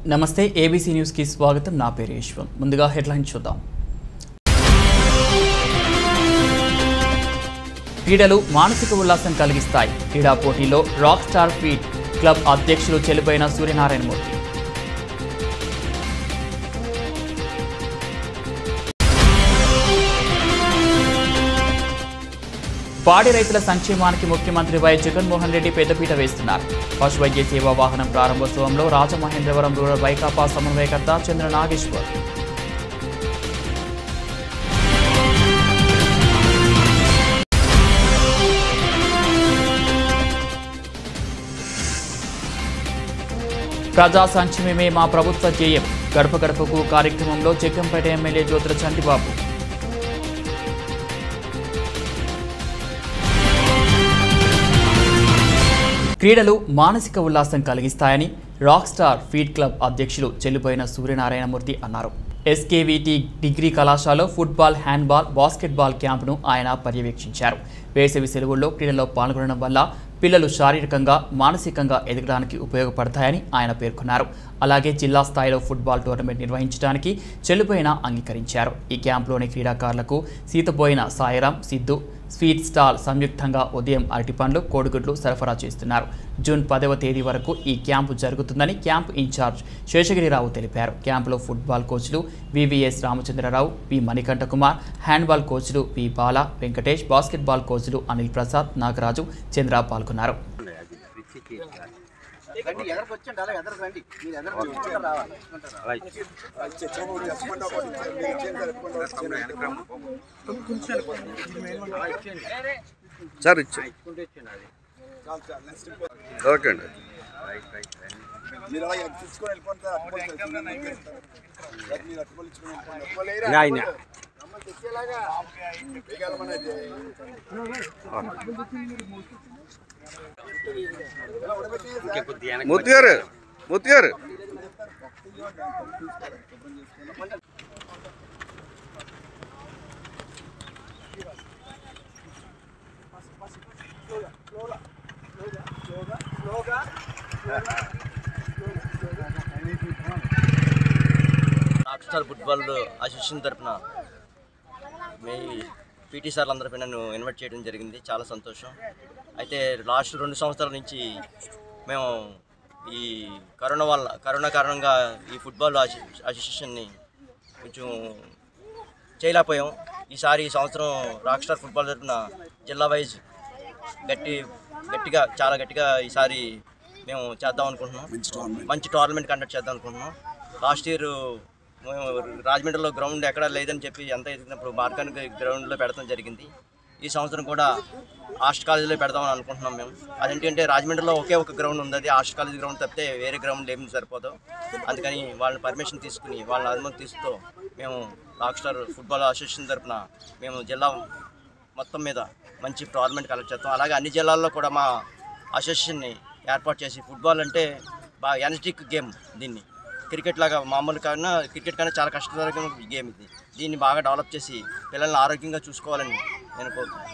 నమస్తే ఏబీసీ న్యూస్కి స్వాగతం నా పేరు యశ్వంత్ ముందుగా హెడ్లైన్ చూద్దాం క్రీడలు మానసిక ఉల్లాసం కలిగిస్తాయి క్రీడా పోటీలో రాక్ స్టార్ ఫీట్ క్లబ్ అధ్యక్షులు చెలిపోయిన సూర్యనారాయణమూర్తి పాడి రైతుల సంక్షేమానికి ముఖ్యమంత్రి వై జగన్మోహన్ రెడ్డి పెద్దపీట వేస్తున్నారు పశు వైద్య సేవా వాహనం ప్రారంభోత్సవంలో రాజమహేంద్రవరం రూరల్ వైకాపా సమన్వయకర్త చంద్ర నాగేశ్వర్ ప్రజా సంక్షేమమే మా ప్రభుత్వ ధ్యేయం గడప గడపకు కార్యక్రమంలో జగ్గంపేట ఎమ్మెల్యే జ్యోతుల చంటిబాబు క్రీడలు మానసిక ఉల్లాసం కలిగిస్తాయని రాక్ స్టార్ ఫీడ్ క్లబ్ అధ్యక్షులు చెల్లిపోయిన సూర్యనారాయణమూర్తి అన్నారు ఎస్కేవిటి డిగ్రీ కళాశాలలో ఫుట్బాల్ హ్యాండ్బాల్ బాస్కెట్బాల్ క్యాంపును ఆయన పర్యవేక్షించారు వేసవి సెలవుల్లో క్రీడల్లో పాల్గొనడం వల్ల పిల్లలు శారీరకంగా మానసికంగా ఎదగడానికి ఉపయోగపడతాయని ఆయన పేర్కొన్నారు అలాగే జిల్లా స్థాయిలో ఫుట్బాల్ టోర్నమెంట్ నిర్వహించడానికి చెల్లిపోయిన అంగీకరించారు ఈ క్యాంపులోని క్రీడాకారులకు సీతపోయిన సాయిరాం సిద్ధు స్వీట్ స్టాల్ సంయుక్తంగా ఉదయం అరటిపండ్లు కోడిగుడ్లు సరఫరా చేస్తున్నారు జూన్ పదవ తేదీ వరకు ఈ క్యాంపు జరుగుతుందని క్యాంపు ఇన్ఛార్జ్ శేషగిరిరావు తెలిపారు క్యాంపులో ఫుట్బాల్ కోచ్లు VVS Ramachandrarao P Manikanta Kumar handball కోచ్లు పి బాల వెంకటేష్ బాస్కెట్బాల్ కోచ్లు అనిల్ ప్రసాద్ నాగరాజు చంద్ర పాల్గొన్నారు రండి ఎదరికి వచ్చండి అలా ఎదరికి రండి మీరు ఎదరికి వచ్చుకుంటూ రావాలి సార్ ఇచ్చు ఓకే అండి మీరు అలా ఎక్కడ తీసుకొని వెళ్ళిపోండి సార్ అట్టుకొని మీరు అట్టుకొని ఇచ్చుకొని వెళ్ళిపోండి మమ్మల్ని తెచ్చేలాగా వేయగలమనేది మూర్తి గారు మూర్తి గారు రాక్ స్టార్ ఫుట్బాల్ అసోసియేషన్ తరఫున మీ పీటీ సార్లు అందరిపై నన్ను ఇన్వైట్ చేయడం జరిగింది చాలా సంతోషం అయితే లాస్ట్ రెండు సంవత్సరాల నుంచి మేము ఈ కరోనా వల్ల కరోనా కారణంగా ఈ ఫుట్బాల్ అసో- అసోసియేషన్ని కొంచెం చేయలేకపోయాం ఈసారి ఈ సంవత్సరం రాక్ స్టార్ ఫుట్బాల్ తరఫున జిల్లా వైజ్ గట్టి గట్టిగా చాలా గట్టిగా ఈసారి మేము చేద్దాం అనుకుంటున్నాం మంచి టోర్నమెంట్ కండక్ట్ చేద్దాం అనుకుంటున్నాం లాస్ట్ ఇయర్ మేము రాజమండ్రిలో గ్రౌండ్ ఎక్కడ లేదని చెప్పి ఎంత ఎదిగినప్పుడు మార్గానికి గ్రౌండ్లో పెడతాం జరిగింది ఈ సంవత్సరం కూడా ఆర్ట్స్ కాలేజీలో పెడదామని అనుకుంటున్నాం మేము అదేంటంటే రాజమండ్రిలో ఒకే ఒక గ్రౌండ్ ఉంది అది ఆర్ట్స్ కాలేజ్ గ్రౌండ్ తప్పితే వేరే గ్రౌండ్ ఏమి సరిపోదు అందుకని వాళ్ళని పర్మిషన్ తీసుకుని వాళ్ళ అనుమతి తీస్తూ మేము రాక్ స్టార్ ఫుట్బాల్ అసోసియేషన్ తరఫున మేము జిల్లా మొత్తం మీద మంచి టోర్నమెంట్ కలెక్ట్ చేస్తాం అలాగే అన్ని జిల్లాల్లో కూడా మా అసోసియేషన్ని ఏర్పాటు చేసి ఫుట్బాల్ అంటే బాగా ఎనర్జిటిక్ గేమ్ దీన్ని క్రికెట్ లాగా మామూలు కన్నా క్రికెట్ కన్నా చాలా కష్టతరమైన గేమ్ ఇది దీన్ని బాగా డెవలప్ చేసి పిల్లల్ని ఆరోగ్యంగా చూసుకోవాలని నేను కోరుతున్నాను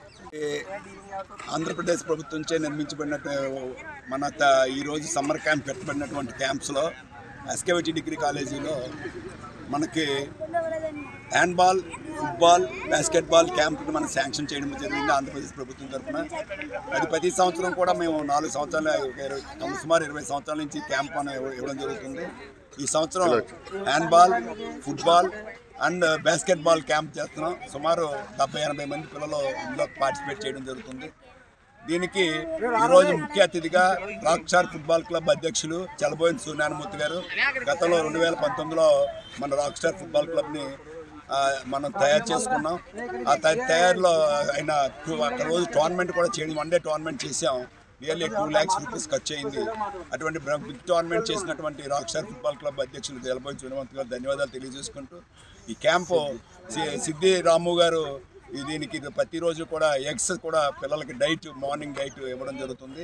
ఆంధ్రప్రదేశ్ ప్రభుత్వంచే నిర్మించబడినట్టు మన త- ఈరోజు సమ్మర్ క్యాంప్ పెట్టబడినటువంటి క్యాంప్స్లో ఎస్కేవిటి డిగ్రీ కాలేజీలో మనకి హ్యాండ్బాల్ ఫుట్బాల్ బాస్కెట్బాల్ క్యాంప్ని మనం శాంక్షన్ చేయడం జరిగింది ఆంధ్రప్రదేశ్ ప్రభుత్వం తరఫున అది ప్రతి సంవత్సరం కూడా మేము నాలుగు సంవత్సరాల ఒక ఇరవై తొమ్మిది సుమారు ఇరవై సంవత్సరాల నుంచి క్యాంప్ అని ఇవ్వడం జరుగుతుంది ఈ సంవత్సరం handball football and basketball camp చేస్తున్నాం సుమారు డెబ్బై ఎనభై మంది పిల్లలు ఇందులో పార్టిసిపేట్ చేయడం జరుగుతుంది దీనికి ఈరోజు ముఖ్య అతిథిగా రాక్షార్ ఫుట్బాల్ క్లబ్ అధ్యక్షులు చలబోయిన సూర్యనారాయణమూర్తి గారు గతంలో రెండు వేల పంతొమ్మిదిలో మన రాక్ స్టార్ ఫుట్బాల్ క్లబ్ని ఆ, మనం తయారు చేసుకున్నాం ఆ త- తయారులో ఆయన టూ- అక్కడ రోజు టోర్నమెంట్ కూడా చేయడం వన్ డే టోర్నమెంట్ చేసాం నియర్లీ టూ ల్యాక్స్ రూపీస్ ఖర్చు అయింది అటువంటి బ్ర- బిగ్ టోర్నమెంట్ చేసినటువంటి రాక్ స్టార్ ఫుట్బాల్ క్లబ్ అధ్యక్షులు జలబోయి సూర్యవంత్ గారు ధన్యవాదాలు తెలియజేసుకుంటూ ఈ క్యాంపు సి- సిద్ధి రాము గారు ఈ దీనికి ఇది ప్రతిరోజు కూడా ఎగ్స్ కూడా పిల్లలకి డైట్ మార్నింగ్ డైట్ ఇవ్వడం జరుగుతుంది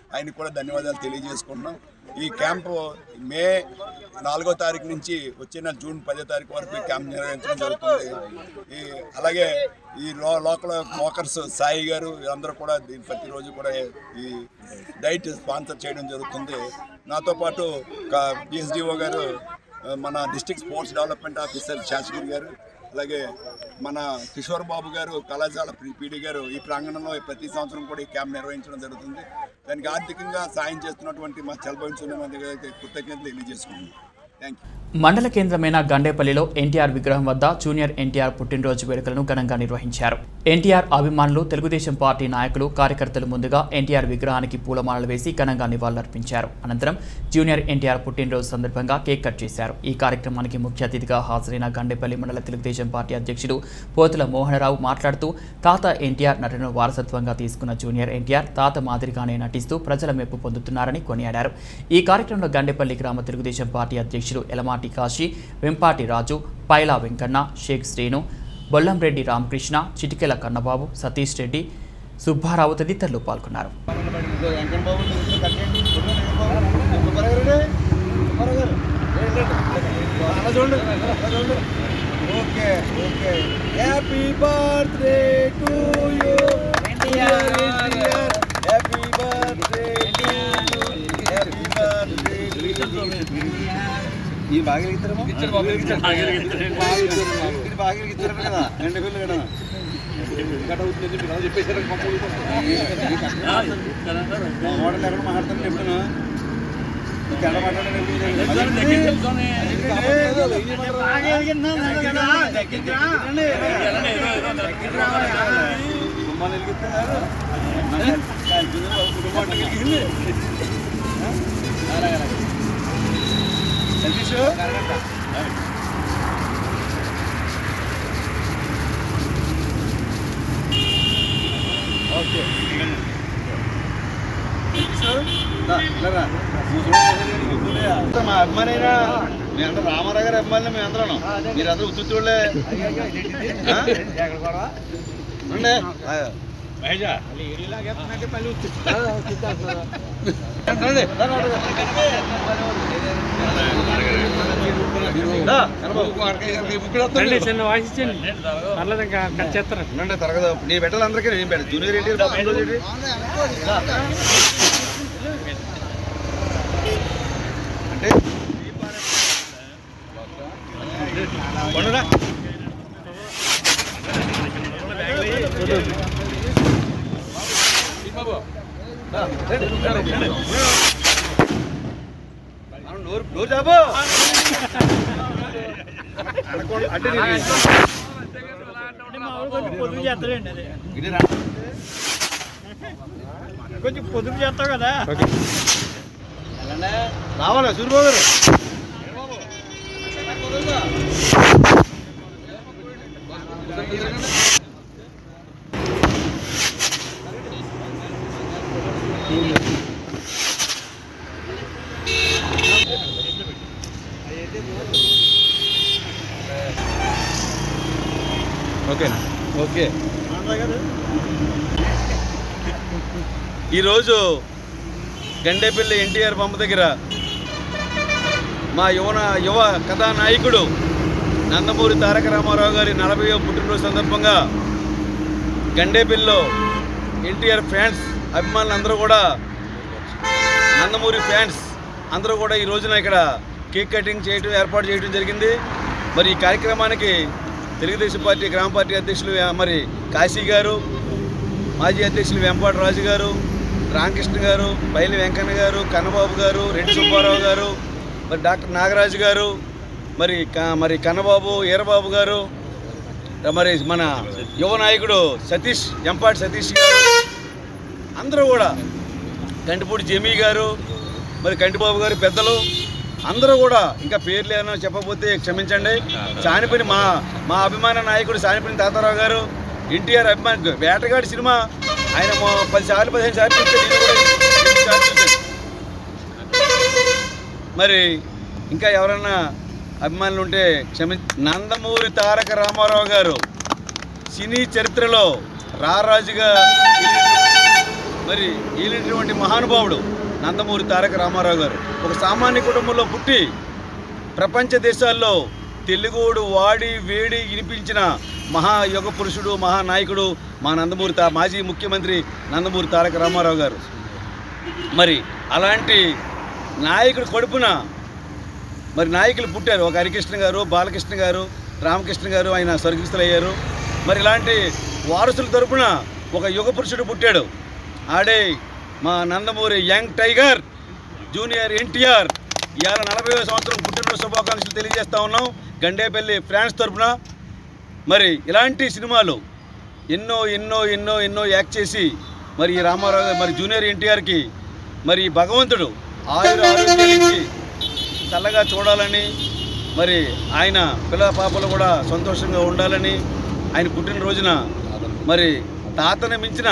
ఆయనకు కూడా ధన్యవాదాలు తెలియజేసుకుంటున్నాం ఈ క్యాంపు మే నాలుగో తారీఖు నుంచి వచ్చే నెల జూన్ పదో తారీఖు వరకు ఈ క్యాంప్ నిర్వహించడం జరుగుతుంది ఈ అలాగే ఈ లో లోకల్ మోకర్స్ సాయి గారు అందరూ కూడా దీని ప్రతిరోజు కూడా ఈ డైట్ స్పాన్సర్ చేయడం జరుగుతుంది నాతో పాటు పిఎస్డిఓ గారు ఆ, మన district sports development officer Seshagiri గారు అలాగే మన కిషోర్ బాబు గారు కళాశాల పీడీ గారు ఈ ప్రాంగణంలో ప్రతి సంవత్సరం కూడా ఈ క్యాంప్ నిర్వహించడం జరుగుతుంది దానికి ఆర్థికంగా సాయం చేస్తున్నటువంటి మా చలభవించిన మంది గారికి కృతజ్ఞతలు తెలియజేసుకుంటున్నాం థ్యాంక్ యూ మండల కేంద్రమైన గండేపల్లిలో ఎన్టీఆర్ విగ్రహం వద్ద జూనియర్ ఎన్టీఆర్ పుట్టినరోజు వేడుకలను ఘనంగా నిర్వహించారు ఎన్టీఆర్ అభిమానులు తెలుగుదేశం పార్టీ నాయకులు కార్యకర్తలు ముందుగా ఎన్టీఆర్ విగ్రహానికి పూలమాలలు వేసి ఘనంగా నివాళులర్పించారు అనంతరం జూనియర్ ఎన్టీఆర్ పుట్టినరోజు సందర్భంగా కేక్ కట్ చేశారు ఈ కార్యక్రమానికి ముఖ్య అతిథిగా హాజరైన గండేపల్లి మండల తెలుగుదేశం పార్టీ అధ్యక్షుడు పోతుల మోహనరావు మాట్లాడుతూ తాత ఎన్టీఆర్ నటనను వారసత్వంగా తీసుకున్న జూనియర్ ఎన్టీఆర్ తాత మాదిరిగానే నటిస్తూ ప్రజల మెప్పు పొందుతున్నారని కొనియాడారు ఈ కార్యక్రమంలో గండేపల్లి గ్రామ తెలుగుదేశం పార్టీ అధ్యక్షుడు ఎలమాటి కాశీ వెంపాటి రాజు పైలా వెంకన్న షేక్ శ్రీను బొల్లంరెడ్డి రామకృష్ణ చిటికెల కన్నబాబు సతీష్ రెడ్డి సుబ్బారావు తదితరులు పాల్గొన్నారు okay okay happy birthday to you happy birthday happy birthday ఈ బాగా ఇస్తారేమో ఇది బాగా ఇస్తారు కదా రెండు వేలు కదా మోడల్ ఎక్కడ మాట్లాడుతాను ఎప్పుడైనా ఇక్కడ మా అభిమానైనా మేమంతా రామారావు గారి అభిమానులు మేమందరం మీరందరూ ఉత్తుళ్ళే చిన్న వాయిస్ ఇచ్చేయండి పర్లేదు ఇంకా కట్ చేస్తారు తరగదు నీ పెట్టాలి అందరికీ నేను పెట్టాలి జూనియర్ ఏంటి బాబు రోజు ఏంటి అంటే పండురా నోరు నోరు చాపు అనకుండా అంటే పొదుపు చేస్తారండి అది ఇది రా కొంచెం పొదుపు చేస్తావు కదా రావాలా సూర్యబాబు గారు ఓకేనా ఓకే ఈరోజు గండేపల్లి ఎన్టీఆర్ బొమ్మ దగ్గర మా యువన యువ కథానాయకుడు నందమూరి తారక రామారావు గారి నలభై పుట్టినరోజు సందర్భంగా గండేపల్లిలో ఎన్టీఆర్ ఫ్యాన్స్ అభిమానులు కూడా నందమూరి ఫ్యాన్స్ అందరూ కూడా ఈ రోజున ఇక్కడ కేక్ కటింగ్ చేయడం ఏర్పాటు చేయడం జరిగింది మరి ఈ కార్యక్రమానికి తెలుగుదేశం పార్టీ గ్రామ పార్టీ అధ్యక్షులు ఆ, మరి కాశీ గారు మాజీ అధ్యక్షులు వెంపాటి రాజు గారు రామకృష్ణ గారు బయలు వెంకన్న గారు కన్నబాబు గారు రెడ్డి సుబ్బారావు గారు మరి డాక్టర్ నాగరాజు గారు మరి క- మరి కన్నబాబు ఈరబాబు గారు మరి మన యువ నాయకుడు సతీష్ ఎంపాటి సతీష్ గారు అందరూ కూడా కంటిపూడి జమీ గారు మరి కంటిబాబు గారు పెద్దలు అందరూ కూడా ఇంకా పేర్లు ఏమైనా చెప్పకపోతే క్షమించండి సానిపని మా మా అభిమాన నాయకుడు సానిపని తాతారావు గారు ఎన్టీఆర్ అభిమాని వేటగాడి సినిమా ఆయన మొ- పది సార్లు పదిహేను సార్లు చూస్తే నేను కూడా ఎనిమిది సార్లు చూశాను. మరి ఇంకా ఎవరన్నా అభిమానులు ఉంటే క్షమి నందమూరి తారక రామారావు గారు సినీ చరిత్రలో రారాజుగా మరి ఈలినటువంటి మహానుభావుడు నందమూరి తారక రామారావు గారు ఒక సామాన్య కుటుంబంలో పుట్టి ప్రపంచ దేశాల్లో తెలుగుడు వాడి వేడి వినిపించిన మహాయుగ పురుషుడు మహానాయకుడు మా నందమూరి తా మాజీ ముఖ్యమంత్రి నందమూరి తారక రామారావు గారు మరి అలాంటి నాయకుడు కడుపున మరి నాయకులు పుట్టారు ఒక హరికృష్ణ గారు బాలకృష్ణ గారు రామకృష్ణ గారు ఆయన స్వర్గస్థులయ్యారు మరి ఇలాంటి వారసుల తరపున ఒక యుగ పురుషుడు పుట్టాడు ఆడే మా Nandamuri young tiger junior NTR ఇవాళ నలభై సంవత్సరం పుట్టినరోజు శుభాకాంక్షలు తెలియజేస్తా ఉన్నాం గండేపల్లి ఫ్రాన్స్ తరపున మరి ఇలాంటి సినిమాలు ఎన్నో ఎన్నో ఎన్నో ఎన్నో యాక్ట్ చేసి మరి ఈ రామారావు గారు- మరి జూనియర్ ఎన్టీఆర్కి మరి ఈ భగవంతుడు ఆయుర ఆరోగ్యాలు ఇచ్చి చల్లగా చూడాలని మరి ఆయన పిల్ల పాపలు కూడా సంతోషంగా ఉండాలని ఆయన పుట్టినరోజున మరి తాతని మించిన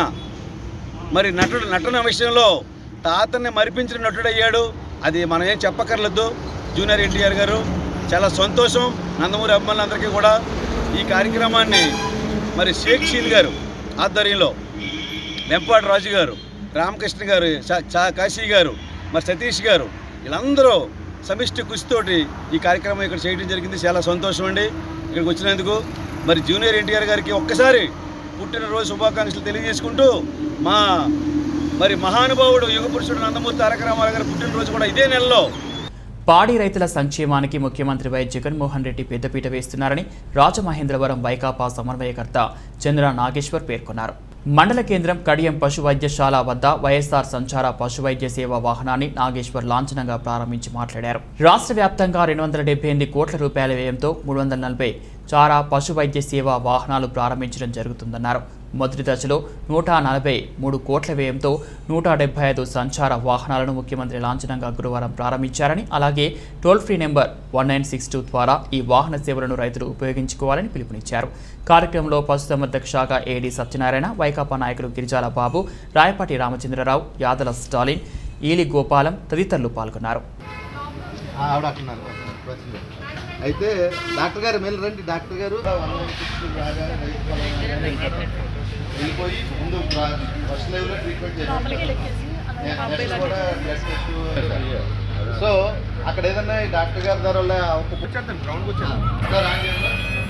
మరి నటుడు నటన విషయంలో తాతని మరిపించిన నటుడయ్యాడు అది మనం ఏం చెప్పక్కర్లేదు జూనియర్ ఎన్టీఆర్ గారు చాలా సంతోషం నందమూరి అభిమానులందరికీ కూడా ఈ కార్యక్రమాన్ని మరి షేక్ షీల్ గారు ఆధ్వర్యంలో వెంపాటి రాజు గారు రామకృష్ణ గారు చా- చా కాశీ గారు మరి సతీష్ గారు వీళ్ళందరూ సమిష్టి కృషితోటి ఈ కార్యక్రమం ఇక్కడ చేయడం జరిగింది చాలా సంతోషం అండి ఇక్కడికి వచ్చినందుకు మరి జూనియర్ ఎన్టీఆర్ గారికి ఒక్కసారి పుట్టినరోజు శుభాకాంక్షలు తెలియజేసుకుంటూ మా మరి మహానుభావుడు యుగ పురుషుడు నందమూరి తారక రామారావు గారి పుట్టినరోజు కూడా ఇదే నెలలో పాడి రైతుల సంక్షేమానికి ముఖ్యమంత్రి వై జగన్మోహన్ రెడ్డి పెద్దపీట వేస్తున్నారని రాజమహేంద్రవరం వైకాపా సమన్వయకర్త చంద్ర నాగేశ్వర్ పేర్కొన్నారు మండల కేంద్రం కడియం పశు వైద్యశాల వద్ద వైఎస్ఆర్ సంచార పశు వైద్య సేవ వాహనాన్ని నాగేశ్వర్ లాంఛనంగా ప్రారంభించి మాట్లాడారు రాష్ట్ర వ్యాప్తంగా రెండు వందల డెబ్బై ఎనిమిది కోట్ల రూపాయల వ్యయంతో మూడు వందల నలభై చారా పశు వైద్య సేవ వాహనాలు ప్రారంభించడం జరుగుతుందన్నారు మొదటి దశలో నూట నలభై మూడు కోట్ల వ్యయంతో నూట డెబ్బై ఐదు సంచార వాహనాలను ముఖ్యమంత్రి లాంఛనంగా గురువారం ప్రారంభించారని అలాగే toll free number one nine six two ద్వారా ఈ వాహన సేవలను రైతులు ఉపయోగించుకోవాలని పిలుపునిచ్చారు కార్యక్రమంలో పశుసంవర్ధక శాఖ ఏడీ సత్యనారాయణ వైకాపా నాయకులు గిరిజాల బాబు రాయపాటి రామచంద్రరావు యాదల స్టాలిన్ ఈలి గోపాలం తదితరులు పాల్గొన్నారు ఆవిడ అంటున్నారు ప్రశ్న అయితే డాక్టర్ గారు మేలు రండి డాక్టర్ గారు వెళ్ళిపోయి ముందు ఫస్ట్ లెవెల్లో ట్రీట్మెంట్ చేయాలి నెక్స్ట్ కూడా బ్లడ్ టెస్ట్ సో అక్కడ ఏదన్నా ఈ డాక్టర్ గారి ద్వారా వల్ల ఒక కూర్చోండి గ్రౌండ్ కూర్చోండి సార్ ఆగండి.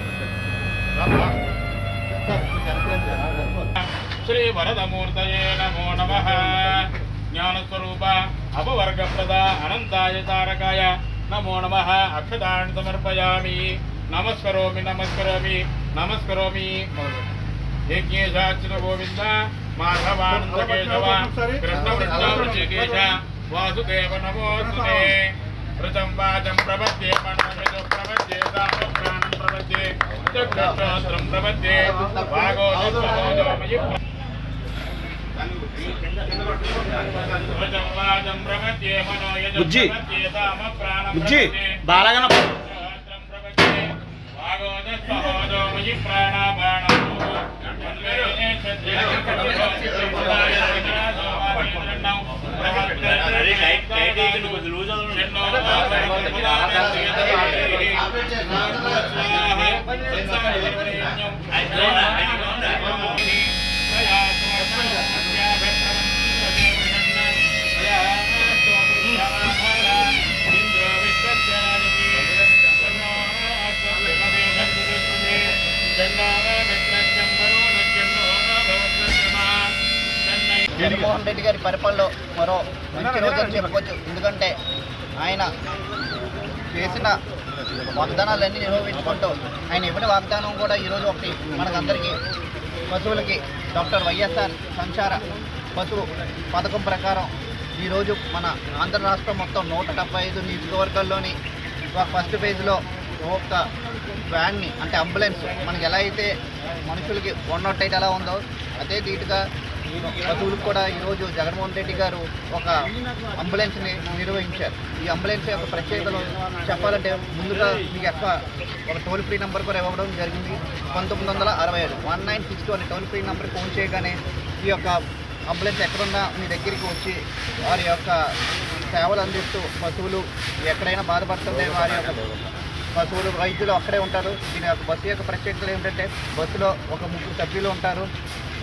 సార్, మీకు అనుకూలంగా శ్రీ వరదమూర్తయే నమో నమ జ్ఞానస్వరూప అపవర్గప్రద అనంతాయ తారకాయ నమో నమ అక్షతాన్ని సమర్పయామి నమస్కరోమి నమస్కరోమి నమస్కరోమి యజ్ఞేశాచ్యుత గోవింద మాధవానంద కేశవ కృష్ణ వృష్ణేశ వాసుదేవ నమోస్తుతే ఋతం వాచం ప్రపద్యే పణమృత ప్రపద్యే సామ ప్రాణం ప్రపద్యే చక్షుశ్రోత్రం ప్రపద్యే భాగోదమయి బుజ్జి. బుజ్జి. బాలగణ జగన్మోహన్ రెడ్డి గారి పరిపాలనలో మరో మంచి రోజు అని చెప్పుకోవచ్చు ఎందుకంటే ఆయన చేసిన వాగ్దానాలన్నీ నిర్వహించుకుంటూ ఆయన ఇవ్వని వాగ్దానం కూడా ఈరోజు ఒకటి మనకందరికీ పశువులకి డాక్టర్ వైఎస్ఆర్ సంచార పశువు పథకం ప్రకారం ఈరోజు మన ఆంధ్ర రాష్ట్రం మొత్తం నూట డెబ్బై ఐదు నియోజకవర్గాల్లోని ఒక ఫస్ట్ ఫేజ్లో ఒక వ్యాన్ని అంటే అంబులెన్స్ మనకి ఎలా అయితే మనుషులకి వన్ నాట్ ఎయిట్ ఎలా ఉందో అదే ధీటుగా పశువులకు కూడా ఈరోజు జగన్మోహన్ రెడ్డి గారు ఒక అంబులెన్స్ని నిర్వహించారు ఈ అంబులెన్స్ యొక్క ప్రత్యేకతలు చెప్పాలంటే ముందుగా మీకు ఎక్కువ ఒక టోల్ ఫ్రీ నెంబర్ కూడా ఇవ్వడం జరిగింది పంతొమ్మిది వందల అరవై ఏడు వన్ నైన్ సిక్స్ టూ అనే టోల్ ఫ్రీ నెంబర్ ఫోన్ చేయగానే ఈ యొక్క అంబులెన్స్ ఎక్కడున్నా మీ దగ్గరికి వచ్చి వారి యొక్క సేవలు అందిస్తూ పశువులు ఎక్కడైనా బాధపడుతుంటే వారి యొక్క పశువులు వైద్యులు అక్కడే ఉంటారు దీని యొక్క బస్సు యొక్క ప్రత్యేకతలు ఏమిటంటే బస్సులో ఒక ముగ్గురు సభ్యులు ఉంటారు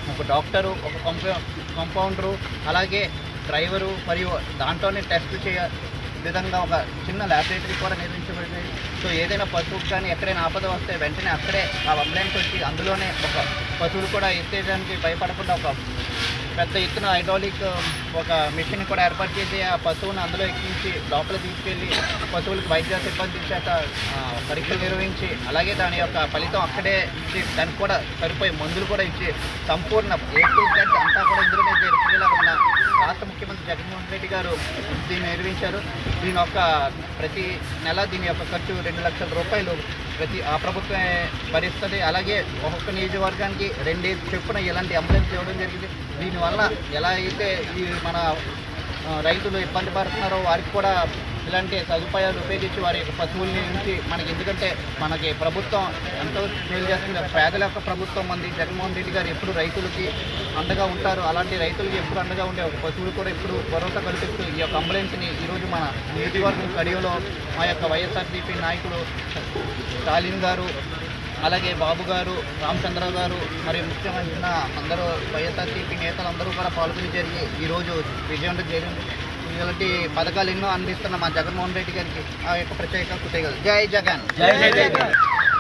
ఒక డాక్టరు ఒక కంపౌ కంపౌండరు అలాగే డ్రైవరు మరియు దాంట్లోనే టెస్ట్ చేయ విధంగా ఒక చిన్న ల్యాబొరేటరీ కూడా నిర్మించబడింది సో ఏదైనా పశువుకి కానీ ఎక్కడైనా ఆపద వస్తే వెంటనే అక్కడే ఆ అంబులెన్స్ వచ్చి అందులోనే ఒక పశువులు కూడా ఎత్తేయడానికి భయపడకుండా ఒక పెద్ద ఎత్తున హైడ్రాలిక్ ఒక మిషన్ కూడా ఏర్పాటు చేసి ఆ పశువుని అందులో ఎక్కించి లోపల తీసుకెళ్ళి పశువులకు వైద్య సిబ్బంది చేత ఆ, పరీక్షలు నిర్వహించి అలాగే దాని యొక్క ఫలితం అక్కడే ఇచ్చి దానికి కూడా సరిపోయే మందులు కూడా ఇచ్చి సంపూర్ణ ఏ టు జెడ్ అంతా కూడా ఇందులోనే జరిపేలాగా మన రాష్ట్ర ముఖ్యమంత్రి జగన్మోహన్ రెడ్డి గారు దీన్ని నిర్వహించారు దీని యొక్క ప్రతి నెల దీని యొక్క ఖర్చు రెండు లక్షల రూపాయలు ప్రతి ఆ ప్రభుత్వమే భరిస్తుంది అలాగే ఒక్కొక్క నియోజకవర్గానికి రెండేసి చొప్పున ఇలాంటి అంబులెన్స్ ఇవ్వడం జరిగింది దీనివల్ల ఎలా అయితే ఈ మన ఆ, రైతులు ఇబ్బంది పడుతున్నారో వారికి కూడా ఇలాంటి సదుపాయాలు ఉపయోగించి వారి యొక్క పశువుల్ని ఉంచి మనకి ఎందుకంటే మనకి ప్రభుత్వం ఎంతో మేలు చేస్తుంది పేదల యొక్క ప్రభుత్వం మంది జగన్మోహన్ రెడ్డి గారు ఎప్పుడు రైతులకి అండగా ఉంటారు అలాంటి రైతులకి ఎప్పుడు అండగా ఉండే ఒక పశువులు కూడా ఎప్పుడు భరోసా కల్పిస్తూ ఈ యొక్క అంబులెన్స్ని ఈరోజు మన నియోజకవర్గం కడియోలో మా యొక్క వైఎస్ఆర్సీపీ నాయకులు స్టాలిన్ గారు అలాగే బాబు గారు రామచంద్రరావు గారు మరియు ముఖ్యమైన అందరూ వైఎస్ఆర్సీపీ నేతలు అందరూ కూడా పాల్గొని జరిగి ఈరోజు విజయవంతం జరిగింది ఇలాంటి పథకాలు ఎన్నో అందిస్తున్న మా జగన్మోహన్ రెడ్డి గారికి ఆ యొక్క ప్రత్యేక కృతజ్ఞతలు జై జగన్ జై జగన్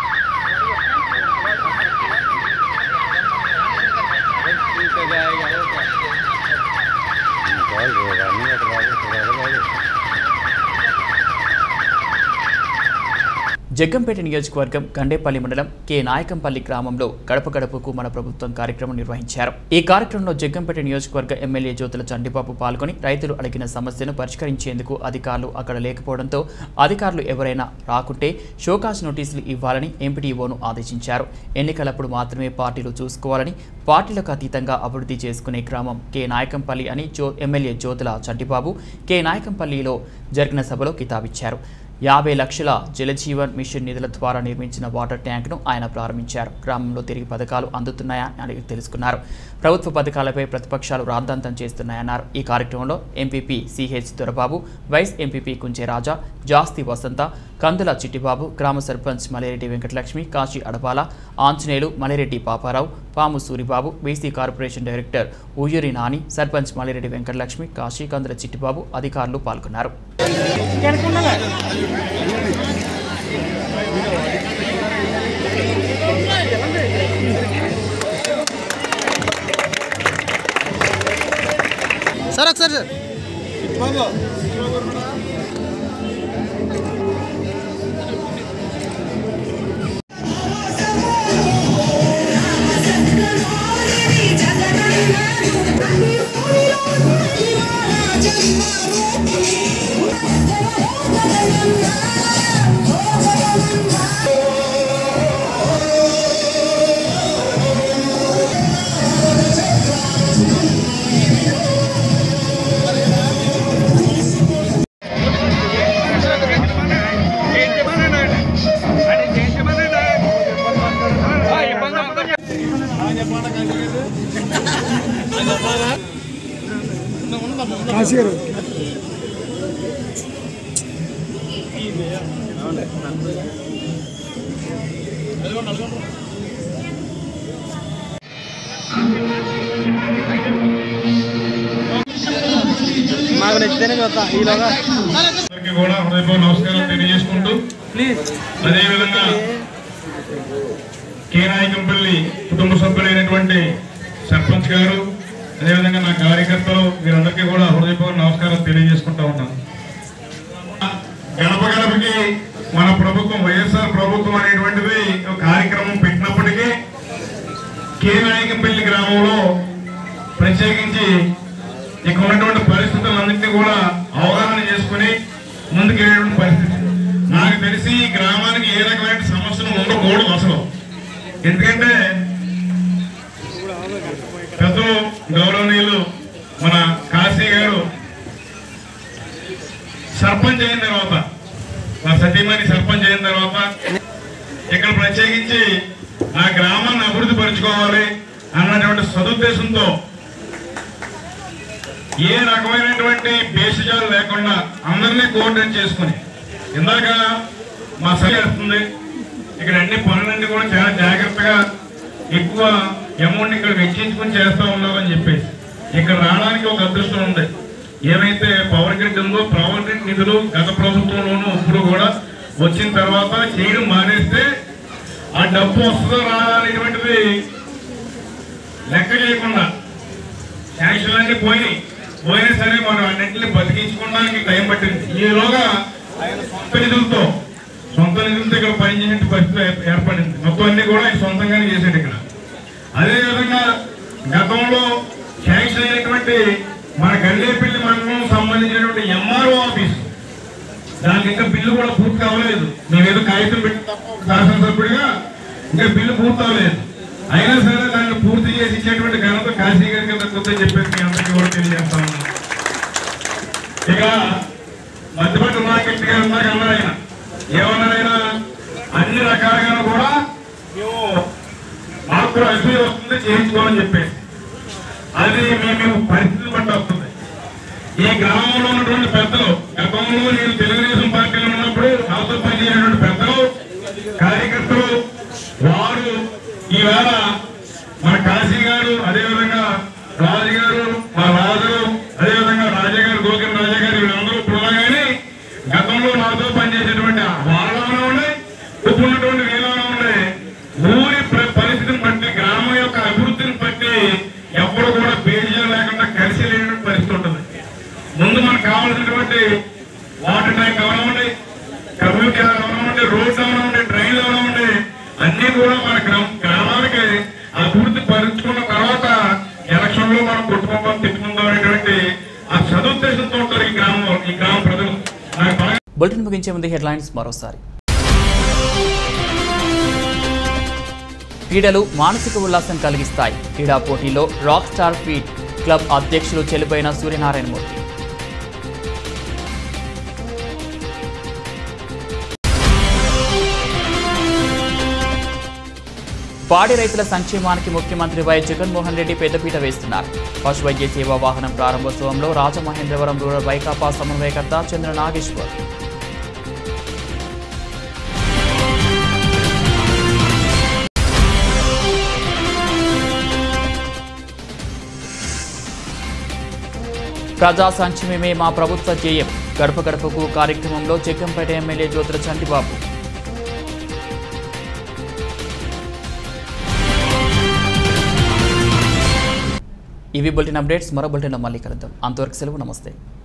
జగ్గంపేట నియోజకవర్గం గండేపల్లి మండలం కె నాయకంపల్లి గ్రామంలో గడప గడపకు మన ప్రభుత్వం కార్యక్రమం నిర్వహించారు ఈ కార్యక్రమంలో జగ్గంపేట నియోజకవర్గ ఎమ్మెల్యే జ్యోతుల చండిబాబు పాల్గొని రైతులు అడిగిన సమస్యను పరిష్కరించేందుకు అధికారులు అక్కడ లేకపోవడంతో అధికారులు ఎవరైనా రాకుంటే షోకాస్ నోటీసులు ఇవ్వాలని ఎంపీటీఓను ఆదేశించారు ఎన్నికలప్పుడు మాత్రమే పార్టీలు చూసుకోవాలని పార్టీలకు అతీతంగా అభివృద్ధి చేసుకునే గ్రామం కె నాయకంపల్లి అని జో ఎమ్మెల్యే జ్యోతుల చంటిబాబు కె నాయకంపల్లిలో జరిగిన సభలో కితాబిచ్చారు యాభై లక్షల జలజీవన్ మిషన్ నిధుల ద్వారా నిర్మించిన వాటర్ ట్యాంక్ను ఆయన ప్రారంభించారు గ్రామంలో తిరిగి పథకాలు అందుతున్నాయా అని తెలుసుకున్నారు ప్రభుత్వ పథకాలపై ప్రతిపక్షాలు రాద్ధాంతం చేస్తున్నాయన్నారు ఈ కార్యక్రమంలో MPP CH Dorababu vice MPP Kunche Raja Jasti Vasantha Kandula Chittibabu గ్రామ sarpanch Malireddy Venkatalakshmi Kashi అడపాల Anjaneyulu Malireddy Paparao Pamu Suribabu BC corporation director Uyyuri Nani sarpanch Malireddy Venkatalakshmi Kasi Kandula Chittibabu అధికారులు పాల్గొన్నారు సార్ ఒకసారి సార్ మాకు నచ్చితేనే చూద్దాం ఈలోగా అందరికీ కూడా హృదయపూర్వక నమస్కారం తెలియజేసుకుంటూ అదేవిధంగా కే నాయకంపల్లి కుటుంబ సభ్యులైనటువంటి సర్పంచ్ గారు అదేవిధంగా నా కార్యకర్తలు వీరందరికీ కూడా హృదయపూర్వక నమస్కారం తెలియజేసుకుంటా ఉన్నాను గడప గడపకి మన ప్రభుత్వం వైఎస్ఆర్ ప్రభుత్వం అనేటువంటిది ఒక కార్యక్రమం పెట్టినప్పటికీ కే నాయకంపల్లి గ్రామంలో ప్రత్యేకించి ఇక్కడ ఉన్నటువంటి పరిస్థితులన్నింటినీ కూడా అవగాహన చేసుకుని ముందుకెళ్ళేటువంటి పరిస్థితి నాకు తెలిసి ఈ గ్రామానికి ఏ రకమైన సమస్యలు ఉండకూడదు అసలు ఎందుకంటే పెద్దలు గౌరవనీయులు మన కాశీ గారు సర్పంచ్ అయిన తర్వాత మా సతీమణి సర్పంచ్ అయిన తర్వాత ఇక్కడ ప్రత్యేకించి ఆ గ్రామాన్ని అభివృద్ధి పరుచుకోవాలి అన్నటువంటి సదుద్దేశంతో ఏ రకమైనటువంటి బేసిజాలు లేకుండా అందరినీ కోఆర్డినేట్ చేసుకుని ఇందాక మా సరి వస్తుంది ఇక్కడ అన్ని పనులన్నీ కూడా చాలా జాగ్రత్తగా ఎక్కువ అమౌంట్ ఇక్కడ వెచ్చించుకుని చేస్తా ఉన్నారని చెప్పేసి ఇక్కడ రావడానికి ఒక అదృష్టం ఉంది ఏమైతే పవర్ గ్రిడ్ ఉందో పవర్ గ్రిడ్ నిధులు గత ప్రభుత్వంలోనూ ఇప్పుడు కూడా వచ్చిన తర్వాత చేయడం మానేస్తే ఆ డబ్బు వస్తుందో రాదా అనేటువంటిది లెక్క చేయకుండా శాంక్షన్ అన్ని పోయినాయి పోయినా సరే మనం అన్నింటిని బతికించుకోవడానికి టైం పట్టింది ఈలోగా ఆయన సొంత నిధులతో సొంత నిధులతో ఇక్కడ పనిచేసే పరిస్థితి ఏర్ప- ఏర్పడింది మొత్తం అన్ని కూడా ఆయన సొంతంగానే చేశాడు ఇక్కడ అదేవిధంగా గతంలో శాంక్షన్ అయినటువంటి మన గల్లేపల్లి మండలం సంబంధించినటువంటి ఎంఆర్ఓ ఆఫీస్ దానికి ఇంకా బిల్లు కూడా పూర్తి అవ్వలేదు మేము ఏదో కాగితం పెట్టి తప్ప ఒక శాసనసభ్యుడిగా ఇంకా బిల్లు పూర్తి అవ్వలేదు అయినా సరే దాన్ని పూర్తి చేసి ఇచ్చేటువంటి ఘనత కాశీ గారికి దక్కుతుందని చెప్పేసి మీ అందరికీ కూడా తెలియజేస్తా ఉన్నాను ఇక మధ్యపట్టు మార్కెట్ గారు ఉన్నారు అన్నారు ఆయన ఏమన్నారు ఆయన అన్ని రకాలుగా కూడా మేము మాకు కూడా అసూయ వస్తుంది చేయించుకోవాలని చెప్పేసి అది మీ మేము పరిస్థితిని బట్టి వస్తుంది ఈ గ్రామంలో ఉన్నటువంటి పెద్దలు గతంలో నేను తెలుగుదేశం పార్టీలో ఉన్నప్పుడు నాతో పనిచేసినటువంటి పెద్దలు కార్యకర్తలు వారు ఈవేళ మన కాశీ గారు అదేవిధంగా రాజు గారు మా రాజు అదేవిధంగా రాజా గారు గోకిన రాజా గారు వీళ్ళందరూ ఇప్పుడు కానీ గతంలో నాతో పనిచేసేటువంటి వాళ్ళలోనే ఉండే ఇప్పుడు ఉన్నటువంటి వీళ్ళలోనే ఉండే ఊరి ప్ర- పరిస్థితిని బట్టి గ్రామం యొక్క అభివృద్ధిని బట్టి ఎప్పుడు కూడా బేజీలు లేకుండా కలిసి లేని పరిస్థితి ఉంటుంది ముందు మనకు కావాల్సినటువంటి వాటర్ ట్యాంక్ అవనివ్వండి కమ్యూనిటీ అవనివ్వండి రోడ్స్ అవనివ్వండి డ్రైన్లు అవనివ్వండి అన్ని కూడా మన గ్రామ గ్రామానికి అభివృద్ధి పరుచుకున్న తర్వాత ఎలక్షన్ లో మనం కొట్టుకుందాం తిట్టుకుందాం అనేటువంటి ఆ సదుద్దేశంతో ఉంటారు ఈ గ్రామం ఈ గ్రామ ప్రజలు నాకు బాగా బులెటిన్ ముగించే ముందు హెడ్లైన్స్ మరోసారి క్రీడలు మానసిక ఉల్లాసం కలిగిస్తాయి క్రీడా పోటీలో రాక్ స్టార్ ఫీట్ క్లబ్ అధ్యక్షులు చెలిపోయిన సూర్యనారాయణమూర్తి పాడి రైతుల సంక్షేమానికి ముఖ్యమంత్రి వై జగన్మోహన్ రెడ్డి పెద్దపీట వేస్తున్నారు పశు వైద్య సేవా వాహనం ప్రారంభోత్సవంలో రాజమహేంద్రవరం రూరల్ వైకాపా సమన్వయకర్త చంద్ర నాగేశ్వర్ ప్రజా సంక్షేమమే మా ప్రభుత్వ ధ్యేయం గడప గడపకు కార్యక్రమంలో జగ్గంపేట ఎమ్మెల్యే జ్యోతుల చంటిబాబు ఇవి బులెటిన్ అప్డేట్స్ మరో బులెటిన్లో మళ్ళీ కలుద్దాం అంతవరకు సెలవు నమస్తే